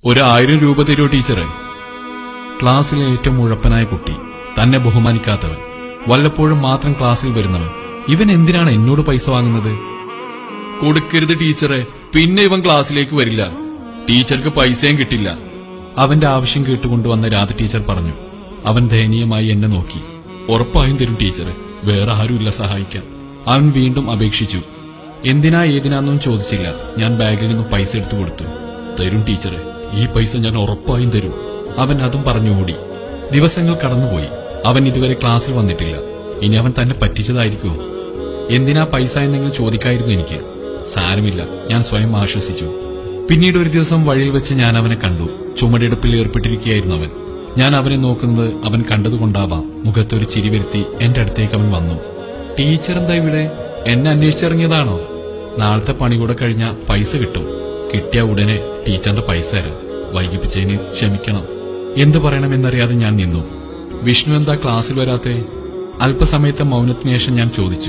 ഒരു ആയിരം രൂപ തരുമോ ടീച്ചറെ ക്ലാസ്സിലെ ഏറ്റവും ഉഴപ്പനായ കുട്ടി തന്നെ ബഹുമാനിക്കാത്തവൻ വല്ലപ്പോഴും മാത്രം ക്ലാസ്സിൽ വരുന്നവൻ ഇവൻ എന്തിനാണ് എന്നോട് പൈസ വാങ്ങുന്നത് കൊടുക്കരുത് ടീച്ചറെ പിന്നെ ഇവൻ ക്ലാസ്സിലേക്ക് വരില്ല ടീച്ചർക്ക് പൈസയും കിട്ടില്ല അവന്റെ ആവശ്യം കേട്ടുകൊണ്ടുവന്ന രാധ ടീച്ചർ പറഞ്ഞു അവൻ ദയനീയമായി എന്നെ നോക്കി ഉറപ്പായും തരും ടീച്ചറെ വേറെ ആരുമില്ല സഹായിക്കാൻ അവൻ വീണ്ടും അപേക്ഷിച്ചു എന്തിനാ ഏതിനാന്നും ചോദിച്ചില്ല ഞാൻ ബാഗിൽ നിന്നും പൈസ എടുത്തു കൊടുത്തു തരും ടീച്ചറെ ഈ പൈസ ഞാൻ ഉറപ്പായും തരും അവൻ അതും പറഞ്ഞു ഓടി ദിവസങ്ങൾ കടന്നുപോയി അവൻ ഇതുവരെ ക്ലാസ്സിൽ വന്നിട്ടില്ല ഇനി അവൻ തന്നെ പറ്റിച്ചതായിരിക്കുമോ എന്തിനാ പൈസ എന്നെങ്കിലും ചോദിക്കായിരുന്നു എനിക്ക് സാരമില്ല ഞാൻ സ്വയം ആശ്വസിച്ചു പിന്നീട് ഒരു ദിവസം വഴിയിൽ വെച്ച് ഞാൻ അവനെ കണ്ടു ചുമടെടുപ്പിൽ ഏർപ്പെട്ടിരിക്കുകയായിരുന്നു അവൻ ഞാൻ അവനെ നോക്കുന്നത് അവൻ കണ്ടതുകൊണ്ടാവാം മുഖത്തൊരു ചിരി വരുത്തി എന്റെ അടുത്തേക്ക് അവൻ വന്നു ടീച്ചർ എന്താ ഇവിടെ എന്നെ അന്വേഷിച്ചിറങ്ങിയതാണോ നാളത്തെ പണി കൂടെ കഴിഞ്ഞാ പൈസ കിട്ടും കിട്ടിയ ഉടനെ ടീച്ചറിന്റെ പൈസ തരാം വൈകിപ്പിച്ചതിന് ക്ഷമിക്കണം എന്ത് പറയണമെന്നറിയാതെ ഞാൻ നിന്നു വിഷ്ണു എന്താ ക്ലാസ്സിൽ വരാത്തെ അല്പസമയത്തെ മൗനത്തിന് ശേഷം ഞാൻ ചോദിച്ചു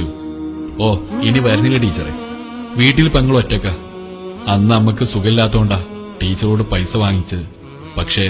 ഓ ഇനി വരുന്നില്ല ടീച്ചറെ വീട്ടിൽ പെങ്ങൾ ഒറ്റക്ക അന്ന് അമ്മക്ക് സുഖമില്ലാത്തോണ്ടാ ടീച്ചറോട് പൈസ വാങ്ങിച്ച് പക്ഷേ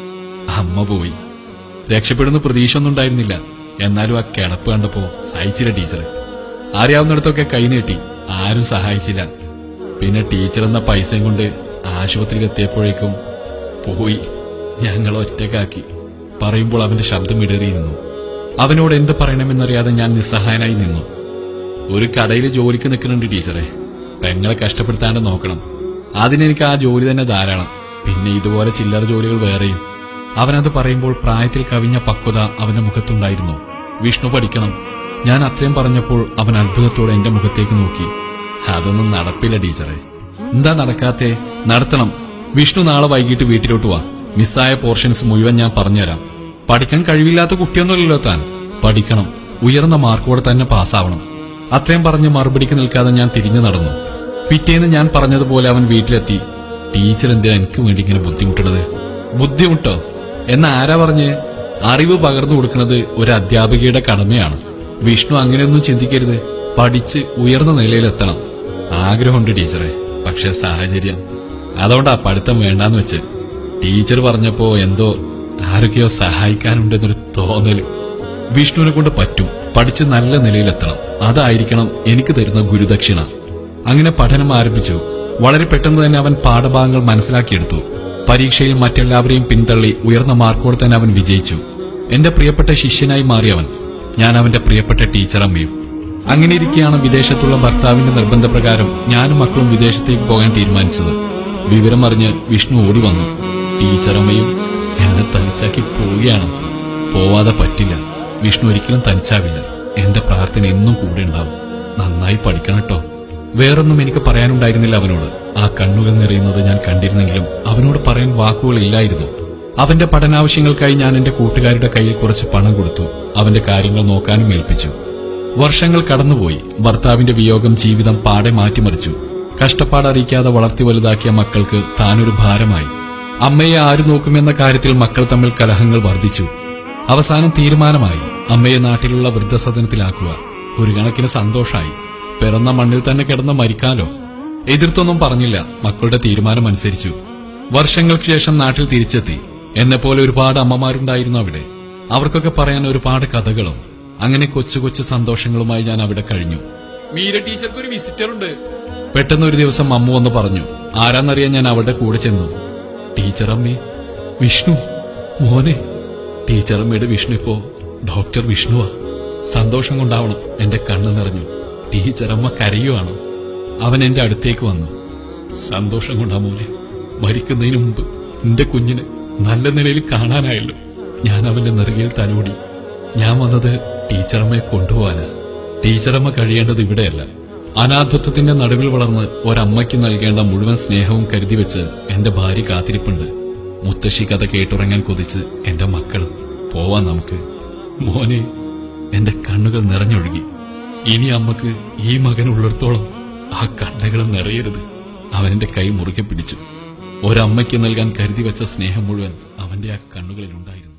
അമ്മ പോയി രക്ഷപ്പെടുന്ന പ്രതീക്ഷ ഒന്നും ഉണ്ടായിരുന്നില്ല എന്നാലും ആ കിടപ്പ് കണ്ടപ്പോ സഹിച്ചില്ല ടീച്ചർ അറിയാവുന്നിടത്തൊക്കെ കൈ നീട്ടി ആരും സഹായിച്ചില്ല പിന്നെ ടീച്ചർ എന്ന പൈസയും കൊണ്ട് ആശുപത്രിയിൽ എത്തിയപ്പോഴേക്കും പോയി ഞങ്ങൾ ഒറ്റക്കാക്കി പറയുമ്പോൾ അവന്റെ ശബ്ദം ഇടറിയിരുന്നു അവനോട് എന്ത് പറയണമെന്നറിയാതെ ഞാൻ നിസ്സഹായനായി നിന്നു ഒരു കടയിൽ ജോലിക്ക് നിൽക്കുന്നുണ്ട് ടീച്ചറെ പെങ്ങളെ കഷ്ടപ്പെടുത്താണ്ട് നോക്കണം അതിനെനിക്ക് ആ ജോലി തന്നെ ധാരാളം പിന്നെ ഇതുപോലെ ചില്ലറ ജോലികൾ വേറെയും അവനത് പറയുമ്പോൾ പ്രായത്തിൽ കവിഞ്ഞ പക്വത അവന്റെ മുഖത്തുണ്ടായിരുന്നു വിഷ്ണു പഠിക്കണം ഞാൻ അത്രയും പറഞ്ഞപ്പോൾ അവൻ അത്ഭുതത്തോടെ എന്റെ മുഖത്തേക്ക് നോക്കി അതൊന്നും നടപ്പില്ല ടീച്ചറെ എന്താ നടക്കാത്തെ നടത്തണം വിഷ്ണു നാളെ വൈകിട്ട് വീട്ടിലോട്ട് വാ മിസ്സായ പോർഷൻസ് മുഴുവൻ ഞാൻ പറഞ്ഞുതരാം പഠിക്കാൻ കഴിവില്ലാത്ത കുട്ടിയൊന്നുമല്ലല്ലോ താൻ പഠിക്കണം ഉയർന്ന മാർക്കോടെ തന്നെ പാസ്സാവണം അത്രയും പറഞ്ഞ് മറുപടിക്ക് നിൽക്കാതെ ഞാൻ തിരിഞ്ഞു നടന്നു പിറ്റേന്ന് ഞാൻ പറഞ്ഞതുപോലെ അവൻ വീട്ടിലെത്തി ടീച്ചർ എന്തിനാ എനിക്ക് വേണ്ടി ഇങ്ങനെ ബുദ്ധിമുട്ടണത് ബുദ്ധിമുട്ടോ എന്നാ ആരാ പറഞ്ഞ് അറിവ് പകർന്നു കൊടുക്കുന്നത് ഒരു അധ്യാപികയുടെ കടമയാണ് വിഷ്ണു അങ്ങനെയൊന്നും ചിന്തിക്കരുത് പഠിച്ച് ഉയർന്ന നിലയിലെത്തണം ആഗ്രഹമുണ്ട് ടീച്ചറെ പക്ഷെ സാഹചര്യം അതുകൊണ്ടാ പഠിത്തം വേണ്ടാന്ന് വെച്ച് ടീച്ചർ പറഞ്ഞപ്പോ എന്തോ ആരൊക്കെയോ സഹായിക്കാനുണ്ടെന്നൊരു തോന്നല് വിഷ്ണുവിനെ കൊണ്ട് പറ്റും പഠിച്ച് നല്ല നിലയിലെത്തണം അതായിരിക്കണം എനിക്ക് തരുന്ന ഗുരുദക്ഷിണ അങ്ങനെ പഠനം ആരംഭിച്ചു വളരെ പെട്ടെന്ന് തന്നെ അവൻ പാഠഭാഗങ്ങൾ മനസ്സിലാക്കിയെടുത്തു പരീക്ഷയിൽ മറ്റെല്ലാവരെയും പിന്തള്ളി ഉയർന്ന മാർക്കോടെ തന്നെ അവൻ വിജയിച്ചു എന്റെ പ്രിയപ്പെട്ട ശിഷ്യനായി മാറിയവൻ ഞാൻ അവന്റെ പ്രിയപ്പെട്ട ടീച്ചറമ്മയും അങ്ങനെ ഇരിക്കെയാണ് വിദേശത്തുള്ള ഭർത്താവിന്റെ നിർബന്ധപ്രകാരം ഞാനും മക്കളും വിദേശത്തേക്ക് പോകാൻ തീരുമാനിച്ചത് വിവരം അറിഞ്ഞ് വിഷ്ണു ഓടി വന്നു ടീച്ചറമ്മയും എന്നെ തനിച്ചാക്കി പോവുകയാണ് പോവാതെ പറ്റില്ല വിഷ്ണു ഒരിക്കലും തനിച്ചാവില്ല എന്റെ പ്രാർത്ഥന എന്നും കൂടെ ഉണ്ടാവും നന്നായി പഠിക്കണം കേട്ടോ വേറൊന്നും എനിക്ക് പറയാനുണ്ടായിരുന്നില്ല അവനോട് ആ കണ്ണുകൾ നിറയുന്നത് ഞാൻ കണ്ടിരുന്നെങ്കിലും അവനോട് പറയാൻ വാക്കുകളില്ലായിരുന്നു അവന്റെ പഠനാവശ്യങ്ങൾക്കായി ഞാൻ എന്റെ കൂട്ടുകാരുടെ കയ്യിൽ കുറച്ച് പണം കൊടുത്തു അവന്റെ കാര്യങ്ങൾ നോക്കാനും ഏൽപ്പിച്ചു വർഷങ്ങൾ കടന്നുപോയി ഭർത്താവിന്റെ വിയോഗം ജീവിതം പാടെ മാറ്റിമറിച്ചു കഷ്ടപ്പാടറിയിക്കാതെ വളർത്തി വലുതാക്കിയ മക്കൾക്ക് താനൊരു ഭാരമായി അമ്മയെ ആര് നോക്കുമെന്ന കാര്യത്തിൽ മക്കൾ തമ്മിൽ കലഹങ്ങൾ വർദ്ധിച്ചു അവസാനം തീരുമാനമായി അമ്മയെ നാട്ടിലുള്ള വൃദ്ധസദനത്തിലാക്കുക ഒരു കണക്കിന് സന്തോഷായി പിറന്ന മണ്ണിൽ തന്നെ കിടന്ന് മരിക്കാലോ എതിർത്തൊന്നും പറഞ്ഞില്ല മക്കളുടെ തീരുമാനം അനുസരിച്ചു വർഷങ്ങൾക്ക് ശേഷം നാട്ടിൽ തിരിച്ചെത്തി എന്നെപ്പോലെ ഒരുപാട് അമ്മമാരുണ്ടായിരുന്നു അവിടെ അവർക്കൊക്കെ പറയാൻ ഒരുപാട് കഥകളും അങ്ങനെ കൊച്ചു കൊച്ചു സന്തോഷങ്ങളുമായി ഞാൻ അവിടെ കഴിഞ്ഞു മീര ടീച്ചർക്ക് ഒരു വിസിറ്റർ ഉണ്ട് പെട്ടെന്ന് ഒരു ദിവസം അമ്മ വന്ന് പറഞ്ഞു ആരാന്നറിയാൻ ഞാൻ അവളുടെ കൂടെ ചെന്നു ടീച്ചറമ്മേ വിഷ്ണു മോനെ ടീച്ചറമ്മയുടെ വിഷ്ണു ഇപ്പോ ഡോക്ടർ വിഷ്ണുവാ സന്തോഷം കൊണ്ടാവണം എന്റെ കണ്ണ് നിറഞ്ഞു ടീച്ചറമ്മ കരയുവാണ് അവൻ എന്റെ അടുത്തേക്ക് വന്നു സന്തോഷം കൊണ്ടാ മോനെ മരിക്കുന്നതിന് മുമ്പ് എന്റെ കുഞ്ഞിനെ നല്ല നിലയിൽ കാണാനായല്ലോ ഞാൻ അവന്റെ നെറുകയിൽ തലോടി ഞാൻ വന്നത് ടീച്ചറമ്മയെ കൊണ്ടുപോവാനാ ടീച്ചറമ്മ കഴിയേണ്ടത് ഇവിടെയല്ല അനാഥത്വത്തിന്റെ നടുവിൽ വളർന്ന് ഒരമ്മയ്ക്ക് നൽകേണ്ട മുഴുവൻ സ്നേഹവും കരുതി വെച്ച് എന്റെ ഭാര്യ കാത്തിരിപ്പുണ്ട് മുത്തശ്ശി കഥ കേട്ടുറങ്ങാൻ കൊതിച്ച് എന്റെ മക്കളും പോവാൻ നമുക്ക് മോനെ എന്റെ കണ്ണുകൾ നിറഞ്ഞൊഴുകി ഇനി അമ്മക്ക് ഈ മകൻ ഉള്ളിടത്തോളം ആ കണ്ണുകൾ നിറയരുത് അവനെന്റെ കൈ മുറുകെ പിടിച്ചു ഒരമ്മയ്ക്ക് നൽകാൻ കരുതി വെച്ച സ്നേഹം മുഴുവൻ അവന്റെ ആ കണ്ണുകളിൽ ഉണ്ടായിരുന്നു